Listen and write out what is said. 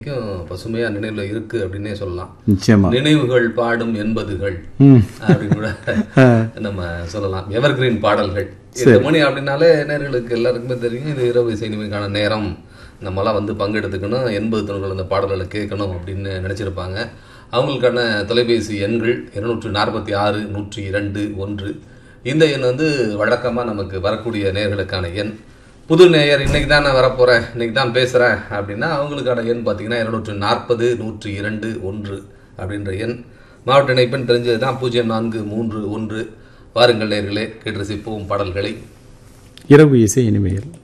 இன்னைக்கும் பசுமையா நினைவுல இருக்கு அப்படின்னே சொல்லலாம் நிச்சயமா நினைவுகள் பாடும் எண்பதுகள் ம் அப்படின்னு கூட நம்ம சொல்லலாம் எவர்கிரீன் பாடல்கள் எட்டு மணி அப்படின்னாலே நேர்களுக்கு எல்லாருக்குமே தெரியும் இது இரவு இசை நிமைக்கான நேரம் நம்மளாம் வந்து பங்கெடுத்துக்கணும் எண்பது தொண்ணூறு அந்த பாடல்களை கேட்கணும் அப்படின்னு நினைச்சிருப்பாங்க அவங்களுக்கான தொலைபேசி எண்கள் இருநூற்று நாற்பத்தி ஆறு நூற்றி இரண்டு ஒன்று இந்த எண் வந்து வழக்கமாக நமக்கு வரக்கூடிய நேர்களுக்கான எண் புது நேயர் இன்னைக்கு தான் நான் வரப்போகிறேன் இன்னைக்கு தான் பேசுகிறேன் அப்படின்னா அவங்களுக்கான எண் பார்த்தீங்கன்னா இருநூற்று நாற்பது நூற்றி இரண்டு ஒன்று அப்படின்ற எண் மாவட்ட இணைப்பெண் தெரிஞ்சது தான் பூஜ்ஜியம் நான்கு மூன்று ஒன்று வாருங்கள் நேர்களே கேட்டு ரசிப்போம் பாடல்களை இரவு இசை இனிமையில்